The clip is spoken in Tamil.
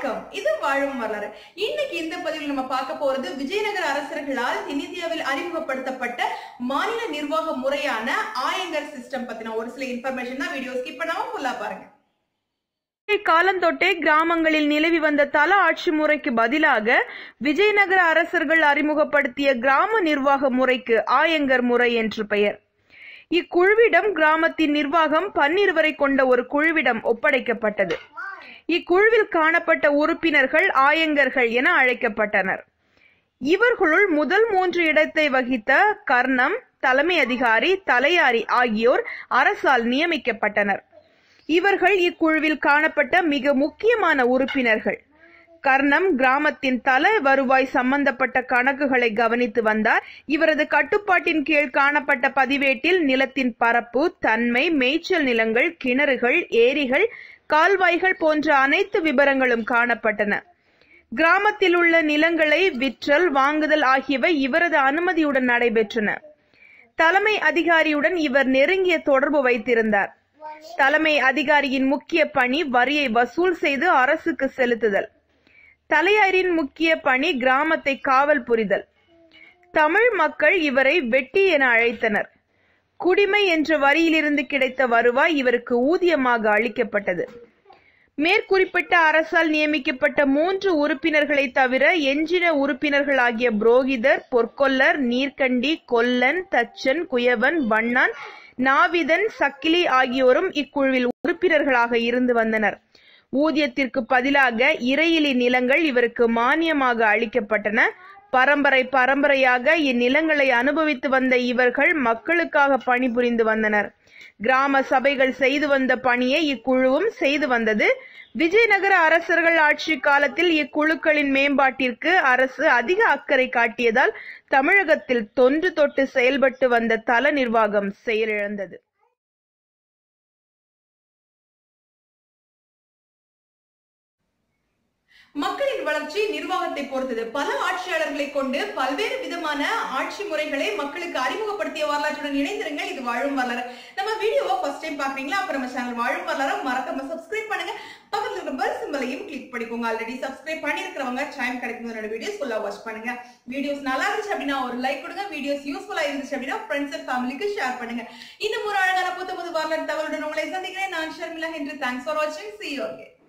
வணக்கம் இது வாழும் வரலாறு இன்னைக்கு இந்த பதிவில் நம்ம பார்க்க போறது விஜயநகர அரசர்களால் தென்னிந்தியாவில் அறிமுகப்படுத்தப்பட்ட மாநில நிர்வாக முறையான ஆயங்கர் சிஸ்டம் பத்தின ஒரு சில இன்ஃபர்மேஷன் தான் வீடியோ ஸ்கிப் பண்ணாம ஃபுல்லா பாருங்க காலந்தொட்டே கிராமங்களில் நிலவி வந்த தல ஆட்சி முறைக்கு பதிலாக விஜயநகர அரசர்கள் அறிமுகப்படுத்திய கிராம நிர்வாக முறைக்கு ஆயங்கர் முறை என்று பெயர் இக்குழுவிடம் கிராமத்தின் நிர்வாகம் பன்னிருவரை கொண்ட ஒரு குழுவிடம் ஒப்படைக்கப்பட்டது இக்குழுவில் காணப்பட்ட உறுப்பினர்கள் ஆயங்கர்கள் என அழைக்கப்பட்டனர் இவர்களுள் முதல் மூன்று இடத்தை வகித்த கர்ணம் தலைமை அதிகாரி தலையாரி ஆகியோர் அரசால் நியமிக்கப்பட்டனர் இவர்கள் இக்குழுவில் காணப்பட்ட மிக முக்கியமான உறுப்பினர்கள் கர்ணம் கிராமத்தின் தல வருவாய் சம்பந்தப்பட்ட கணக்குகளை கவனித்து வந்தார் இவரது கட்டுப்பாட்டின் கீழ் காணப்பட்ட பதிவேட்டில் நிலத்தின் பரப்பு தன்மை மேய்ச்சல் நிலங்கள் கிணறுகள் ஏரிகள் கால்வாய்கள் போன்ற அனைத்து விவரங்களும் காணப்பட்டன கிராமத்தில் உள்ள நிலங்களை விற்றல் வாங்குதல் ஆகியவை இவரது அனுமதியுடன் நடைபெற்றன தலைமை அதிகாரியுடன் இவர் நெருங்கிய தொடர்பு வைத்திருந்தார் தலைமை அதிகாரியின் முக்கிய பணி வரியை வசூல் செய்து அரசுக்கு செலுத்துதல் தலையாரின் முக்கிய பணி கிராமத்தை காவல் புரிதல் தமிழ் மக்கள் இவரை வெட்டி என அழைத்தனர் குடிமை என்ற வரியிலிருந்து கிடைத்த வருவாய் இவருக்கு ஊதியமாக அளிக்கப்பட்டது மேற்குறிப்பிட்ட அரசால் நியமிக்கப்பட்ட மூன்று உறுப்பினர்களை தவிர எஞ்சின உறுப்பினர்களாகிய புரோகிதர் பொற்கொல்லர் நீர்க்கண்டி கொல்லன் தச்சன் குயவன் வண்ணான் நாவிதன் சக்கிலி ஆகியோரும் இக்குழுவில் உறுப்பினர்களாக இருந்து வந்தனர் ஊதியத்திற்கு பதிலாக இறையிலி நிலங்கள் இவருக்கு மானியமாக அளிக்கப்பட்டன பரம்பரை பரம்பரையாக இந்நிலங்களை அனுபவித்து வந்த இவர்கள் மக்களுக்காக பணிபுரிந்து வந்தனர் கிராம சபைகள் செய்து வந்த பணியை இக்குழுவும் செய்து வந்தது விஜயநகர அரசர்கள் ஆட்சி காலத்தில் இக்குழுக்களின் மேம்பாட்டிற்கு அரசு அதிக அக்கறை காட்டியதால் தமிழகத்தில் தொன்று தொட்டு செயல்பட்டு வந்த தல நிர்வாகம் செயலிழந்தது மக்களின் வளர்ச்சி நிர்வாகத்தை பொறுத்தது பல ஆட்சியாளர்களை கொண்டு பல்வேறு விதமான ஆட்சி முறைகளை மக்களுக்கு அறிமுகப்படுத்திய வரலாற்றுடன் இணைந்திருங்கள் இது வாழும் வரலாறு நம்ம வீடியோவை ஃபர்ஸ்ட் டைம் பாக்குறீங்களா அப்ப நம்ம சேனல் வாழும் வரலாறு மறக்காம சப்ஸ்கிரைப் பண்ணுங்க பக்கத்துல இருக்க பெல் சிம்பலையும் கிளிக் பண்ணிக்கோங்க ஆல்ரெடி சப்ஸ்கிரைப் பண்ணிருக்கிறவங்க டைம் கிடைக்கும் என்னோட வீடியோஸ் ஃபுல்லா வாட்ச் பண்ணுங்க வீடியோஸ் நல்லா இருந்துச்சு அப்படின்னா ஒரு லைக் கொடுங்க வீடியோஸ் யூஸ்ஃபுல்லா இருந்துச்சு அப்படின்னா ஃப்ரெண்ட்ஸ் அண்ட் ஃபேமிலிக்கு ஷேர் பண்ணுங்க இன்னும் ஒரு அழகான புத்த புது வரலாறு தகவலுடன் உங்களை சந்திக்கிறேன் நான் ஷர்மிளா என்று தேங்க்ஸ் ஃபார் வாட்சிங் சி யூ